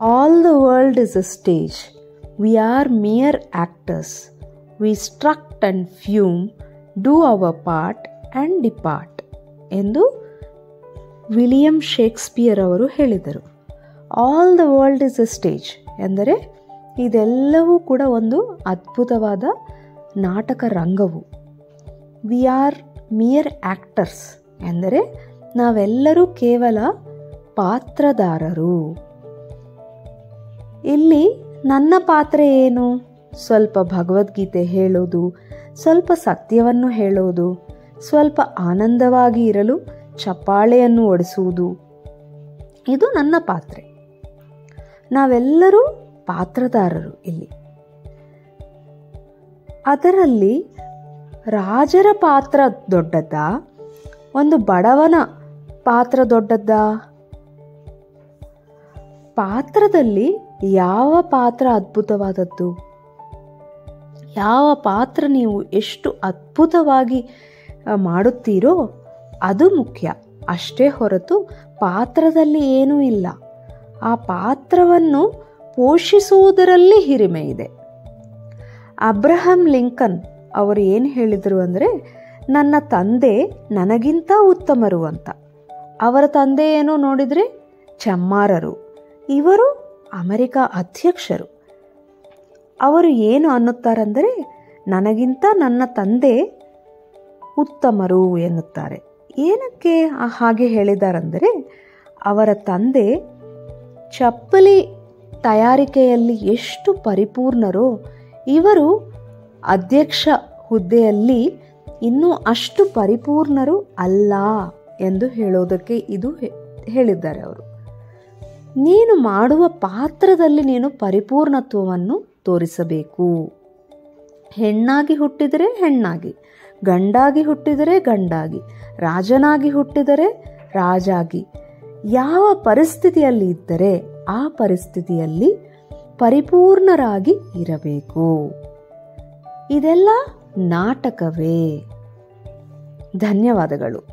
all the world is a stage we are mere actors we strut and fume do our part and depart ಎಂದು William Shakespeare ಅವರು ಹೇಳಿದರು all the world is a stage ಎಂದರೆ ಇದೆಲ್ಲವೂ ಕೂಡ ಒಂದು ಅದ್ಭುತವಾದ ನಾಟಕ ರಂಗವು ವಿ ಆರ್ ಮಿಯರ್ ಆ್ಯಕ್ಟರ್ಸ್ ಎಂದರೆ ನಾವೆಲ್ಲರೂ ಕೇವಲ ಪಾತ್ರದಾರರು ಇಲ್ಲಿ ನನ್ನ ಪಾತ್ರ ಏನು ಸ್ವಲ್ಪ ಭಗವದ್ಗೀತೆ ಹೇಳೋದು ಸ್ವಲ್ಪ ಸತ್ಯವನ್ನು ಹೇಳೋದು ಸ್ವಲ್ಪ ಆನಂದವಾಗಿ ಇರಲು ಚಪ್ಪಾಳೆಯನ್ನು ಒಡಿಸುವುದು ಇದು ನನ್ನ ಪಾತ್ರೆ ನಾವೆಲ್ಲರೂ ಪಾತ್ರದಾರರು ಇಲ್ಲಿ ಅದರಲ್ಲಿ ರಾಜರ ಪಾತ್ರ ದೊಡ್ಡದ್ದ ಒಂದು ಬಡವನ ಪಾತ್ರ ದೊಡ್ಡದ್ದ ಪಾತ್ರದಲ್ಲಿ ಯಾವ ಪಾತ್ರ ಅದ್ಭುತವಾದದ್ದು ಯಾವ ಪಾತ್ರ ನೀವು ಎಷ್ಟು ಅದ್ಭುತವಾಗಿ ಮಾಡುತ್ತೀರೋ ಅದು ಮುಖ್ಯ ಅಷ್ಟೇ ಹೊರತು ಪಾತ್ರದಲ್ಲಿ ಏನೂ ಇಲ್ಲ ಆ ಪಾತ್ರವನ್ನು ಪೋಷಿಸುವುದರಲ್ಲಿ ಹಿರಿಮೆ ಇದೆ ಅಬ್ರಹಂ ಲಿಂಕನ್ ಅವರು ಏನು ಹೇಳಿದರು ಅಂದರೆ ನನ್ನ ತಂದೆ ನನಗಿಂತ ಉತ್ತಮರು ಅಂತ ಅವರ ತಂದೆ ಏನೋ ನೋಡಿದರೆ ಚಮ್ಮಾರರು ಇವರು ಅಮೆರಿಕ ಅಧ್ಯಕ್ಷರು ಅವರು ಏನು ಅನ್ನುತ್ತಾರೆಂದರೆ ನನಗಿಂತ ನನ್ನ ತಂದೆ ಉತ್ತಮರು ಎನ್ನುತ್ತಾರೆ ಏನಕ್ಕೆ ಹಾಗೆ ಹೇಳಿದಾರೆಂದರೆ ಅವರ ತಂದೆ ಚಪ್ಪಲಿ ತಯಾರಿಕೆಯಲ್ಲಿ ಎಷ್ಟು ಪರಿಪೂರ್ಣರೋ ಇವರು ಅಧ್ಯಕ್ಷ ಹುದ್ದೆಯಲ್ಲಿ ಇನ್ನೂ ಅಷ್ಟು ಪರಿಪೂರ್ಣರು ಅಲ್ಲ ಎಂದು ಹೇಳೋದಕ್ಕೆ ಇದು ಹೇಳಿದ್ದಾರೆ ಅವರು ನೀನು ಮಾಡುವ ಪಾತ್ರದಲ್ಲಿ ನೀನು ಪರಿಪೂರ್ಣತ್ವವನ್ನು ತೋರಿಸಬೇಕು ಹೆಣ್ಣಾಗಿ ಹುಟ್ಟಿದರೆ ಹೆಣ್ಣಾಗಿ ಗಂಡಾಗಿ ಹುಟ್ಟಿದರೆ ಗಂಡಾಗಿ ರಾಜನಾಗಿ ಹುಟ್ಟಿದರೆ ರಾಜಾಗಿ ಯಾವ ಪರಿಸ್ಥಿತಿಯಲ್ಲಿ ಇದ್ದರೆ ಆ ಪರಿಸ್ಥಿತಿಯಲ್ಲಿ ಪರಿಪೂರ್ಣರಾಗಿ ಇರಬೇಕು ಇದೆಲ್ಲ ನಾಟಕವೇ ಧನ್ಯವಾದಗಳು